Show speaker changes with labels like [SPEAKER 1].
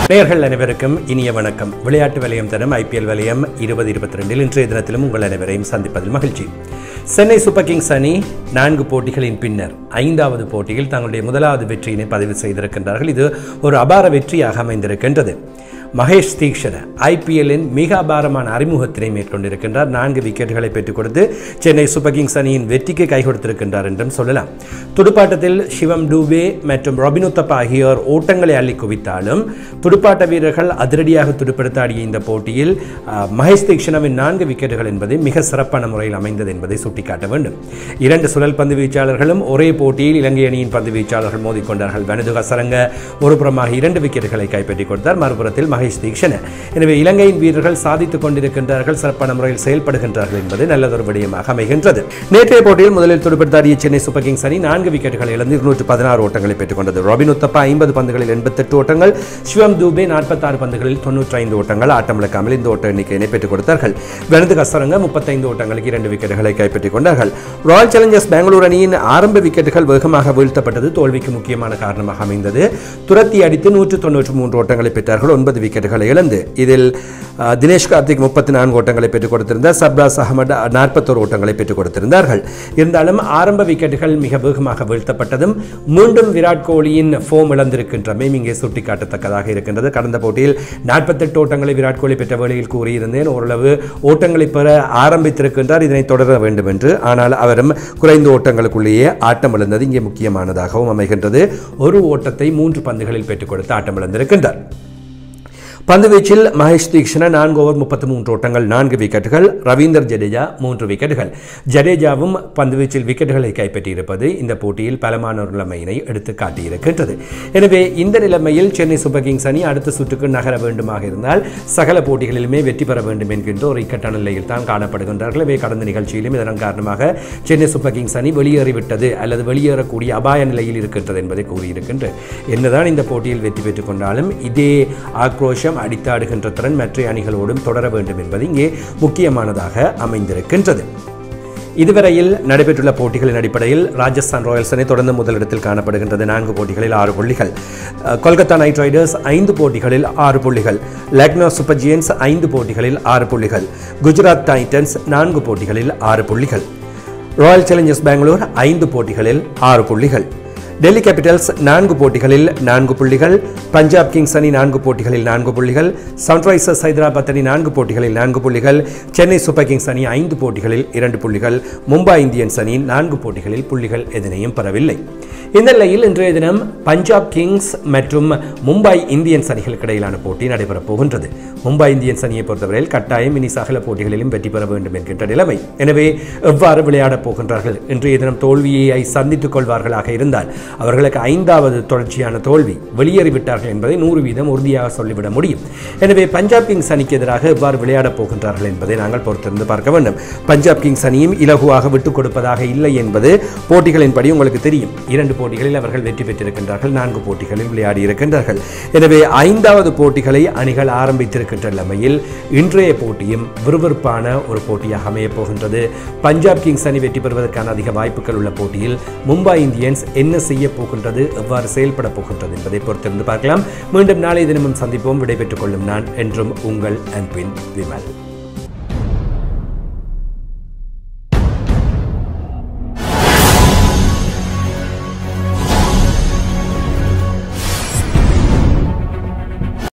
[SPEAKER 1] நேயர்கள் அனைவருக்கும் இனிய வணக்கம் விளையாட்டு வலயம் தரும் ஐபிஎல் வலயம் இருபது இருபத்தி ரெண்டில் இன்றைய தினத்திலும் உங்கள் அனைவரையும் சந்திப்பதில் மகிழ்ச்சி சென்னை சூப்பர் கிங்ஸ் அணி நான்கு போட்டிகளின் பின்னர் ஐந்தாவது போட்டியில் தங்களுடைய முதலாவது வெற்றியினை பதிவு செய்திருக்கின்றார்கள் இது ஒரு அபார வெற்றியாக அமைந்திருக்கின்றது மகேஷ் தீக்ஷண ஐபிஎல்லின் மிக அபாரமான அறிமுகத்தினை மேற்கொண்டிருக்கின்றார் நான்கு விக்கெட்டுகளை பெற்றுக் கொடுத்து சென்னை சூப்பர் கிங்ஸ் அணியின் வெற்றிக்கு கை கொடுத்திருக்கின்றார் என்றும் சொல்லலாம் துடுப்பாட்டத்தில் சிவம் டூபே மற்றும் ரொபின் உத்தப்பா ஆகியோர் ஓட்டங்களை அள்ளி குவித்தாலும் துடுப்பாட்ட வீரர்கள் அதிரடியாக துடுப்படுத்தாடிய இந்த போட்டியில் அஹ், மகேஷ் தீக்ஷணவின் நான்கு விக்கெட்டுகள் என்பது மிக சிறப்பான முறையில் அமைந்தது என்பதை சுட்டிக்காட்ட வேண்டும் இரண்டு சுழல் பந்து வீச்சாளர்களும் ஒரே போட்டியில் இலங்கை அணியின் பந்து வீச்சாளர்கள் மோதிக்கொண்டார்கள் வனது ஹசரங்க ஒருபுறமாக இரண்டு விக்கெட்டுகளை கைப்பற்றிக் கொடுத்தார் மறுபுறத்தில் மகேஷ் தீக்ஷண எனவே இலங்கையின் வீரர்கள் சாதித்துக் கொண்டிருக்கின்றார்கள் சிறப்பான முறையில் செயல்படுகின்றார்கள் என்பது நல்லதொரு விடயமாக அமைகின்றது நேற்றைய போட்டியில் முதலில் துடுப்படுத்தாடிய சென்னை சூப்பர் கிங்ஸ் அணி நான்கு விக்கெட்டுகளை இழந்து இருநூற்று பதினாறு ஓட்டங்களை பெற்றுக் கொண்டது ராபின் உத்தப்பா ஐம்பது பந்துகளில் எண்பத்தெட்டு ஓட்டங்கள் சிவம் தூபே நாற்பத்தாறு பந்துகளில் தொன்னூற்றி ஐந்து ஓட்டங்கள் ஆட்டமிழக்காமல் இந்த ஓட்ட எண்ணிக்கையினை பெற்றுக் கொடுத்தார்கள் கணித கசரங்க முப்பத்தைந்து ஓட்டங்களுக்கு இரண்டு விக்கெட்டுகளை கைப்பற்றிக் கொண்டார்கள் ராயல் சேலஞ்சர்ஸ் பெங்களூர் அணியின் ஆரம்ப விக்கெட்டுகள் வேகமாக வீழ்த்தப்பட்டது தோல்விக்கு முக்கியமான காரணமாக அமைந்தது துரத்தி அடித்து நூற்று தொன்னூற்று மூன்று ஓட்டங்களை பெற்றார்கள் ஒன்பது விக்கெட்டுகளை இழந்து இதில் அஹ், தினேஷ் கார்த்திக் முப்பத்தி நான்கு ஓட்டங்களை பெற்றுக் கொடுத்திருந்தார் சப்ராஸ் அகமது நாற்பத்தோரு ஓட்டங்களை பெற்றுக் கொடுத்திருந்தார்கள் இருந்தாலும் ஆரம்ப விக்கெட்டுகள் மிக வேகமாக வீழ்த்தப்பட்டதும் மீண்டும் விராட் கோலியின் ஃபோம் இழந்திருக்கின்றமை இங்கே சுட்டிக்காட்டத்தக்கதாக இருக்கின்றது கடந்த போட்டியில் நாற்பத்தெட்டு ஓட்டங்களை விராட் கோலி பெற்ற வேளையில் கூறியிருந்தேன் ஓரளவு ஓட்டங்களை பெற ஆரம்பித்திருக்கின்றார் இதனை தொடர வேண்டும் என்று ஆனால் அவரும் குறைந்த ஓட்டங்களுக்குள்ளேயே ஆட்டம் இழந்தது இங்கே முக்கியமானதாகவும் அமைகின்றது ஒரு ஓட்டத்தை மூன்று பந்துகளில் பெற்றுக் கொடுத்து ஆட்டம் இழந்திருக்கின்றார் பந்து வீச்சில் மகேஷ் தீக்ஷண நான்கு ஓவர் முப்பத்தி மூன்று ஓட்டங்கள் நான்கு விக்கெட்டுகள் ரவீந்தர் ஜடேஜா மூன்று விக்கெட்டுகள் ஜடேஜாவும் பந்து வீச்சில் விக்கெட்டுகளை கைப்பற்றியிருப்பது இந்த போட்டியில் பலமான ஒரு நிலைமையினை எடுத்து காட்டியிருக்கின்றது எனவே இந்த நிலைமையில் சென்னை சூப்பர் கிங்ஸ் அணி அடுத்த சுற்றுக்கு நகர வேண்டுமாக இருந்தால் சகல போட்டிகளிலுமே வெற்றி பெற வேண்டும் என்கின்ற ஒரு இக்கட்டான நிலையில் தான் காணப்படுகின்றார்கள் இவை கடந்த நிகழ்ச்சியிலும் இதன் காரணமாக சென்னை சூப்பர் கிங்ஸ் அணி வெளியேறிவிட்டது அல்லது வெளியேறக்கூடிய அபாய நிலையில் இருக்கின்றது என்பதை கூறியிருக்கின்றேன் என்னதான் இந்த போட்டியில் வெற்றி பெற்றுக் கொண்டாலும் இதே ஆக்ரோஷம் அடித்தாடுகின்ற திறன் மற்ற அணிகளோடும் தொடர வேண்டும் என்பது இங்கே முக்கியமானதாக அமைந்திருக்கின்றது இதுவரையில் நடைபெற்றுள்ள போட்டிகளின் அடிப்படையில் ராஜஸ்தான் ராயல்ஸ் அணி தொடர்ந்து முதலிடத்தில் காணப்படுகின்றது நான்கு போட்டிகளில் ஆறு புள்ளிகள் அஹ், கொல்கத்தா நைட் ரைடர்ஸ் ஐந்து போட்டிகளில் ஆறு புள்ளிகள் லக்னோ சூப்பர் ஜியன்ஸ் ஐந்து போட்டிகளில் ஆறு புள்ளிகள் குஜராத் டைட்டன்ஸ் நான்கு போட்டிகளில் ஆறு புள்ளிகள் ராயல் சேலஞ்சர்ஸ் பெங்களூர் ஐந்து போட்டிகளில் ஆறு புள்ளிகள் டெல்லி கேபிட்டல்ஸ் நான்கு போட்டிகளில் நான்கு புள்ளிகள் பஞ்சாப் கிங்ஸ் அணி நான்கு போட்டிகளில் நான்கு புள்ளிகள் சன்ரைசர்ஸ் ஹைதராபாத் அணி நான்கு போட்டிகளில் நான்கு புள்ளிகள் சென்னை சூப்பர் கிங்ஸ் அணி ஐந்து போட்டிகளில் இரண்டு புள்ளிகள் மும்பை இந்தியன்ஸ் அணி நான்கு போட்டிகளில் புள்ளிகள் எதனையும் பெறவில்லை இந்த நிலையில் இன்றைய தினம் பஞ்சாப் கிங்ஸ் மற்றும் மும்பை இந்தியன்ஸ் அணிகளுக்கு இடையிலான போட்டி நடைபெறப் போகின்றது மும்பை இந்தியன்ஸ் அணியை பொறுத்தவரையில் கட்டாயம் இனி சகல போட்டிகளிலும் வெற்றி பெற வேண்டும் என்கின்ற நிலைமை எனவே எவ்வாறு விளையாடப் போகின்றார்கள் இன்றைய தினம் தோல்வியை சந்தித்துக் கொள்வார்களாக இருந்தால் அவர்களுக்கு ஐந்தாவது தொடர்ச்சியான தோல்வி வெளியேறிவிட்டார்கள் என்பதை நூறு வீதம் உறுதியாக சொல்லிவிட முடியும் எனவே பஞ்சாப் கிங்ஸ் அணிக்கு எதிராக எவ்வாறு விளையாடப் போகின்றார்கள் என்பதை நாங்கள் பொறுத்திருந்து பார்க்க வேண்டும் பஞ்சாப் கிங்ஸ் அணியும் இலகுவாக விட்டுக் கொடுப்பதாக இல்லை என்பது போட்டிகளின்படி உங்களுக்கு தெரியும் இரண்டு போட்டிகளில் அவர்கள் வெற்றி பெற்றிருக்கின்றார்கள் நான்கு போட்டிகளில் விளையாடி இருக்கின்றார்கள் எனவே ஐந்தாவது போட்டிகளை அணிகள் ஆரம்பித்திருக்கின்ற நிலைமையில் இன்றைய போட்டியும் விறுவிறுப்பான ஒரு போட்டியாக அமையப் போகின்றது பஞ்சாப் கிங்ஸ் அணி வெற்றி பெறுவதற்கான அதிக வாய்ப்புகள் உள்ள போட்டியில் மும்பை இந்தியன்ஸ் என்ன செய்ய போகின்றது எவ்வாறு செயல்பட போகின்றது என்பதை பொறுத்திருந்து பார்க்கலாம் மீண்டும் நாளை தினமும் சந்திப்போம் விடைபெற்றுக் கொள்ளும் நான் என்றும் உங்கள் அன்பின் விமல்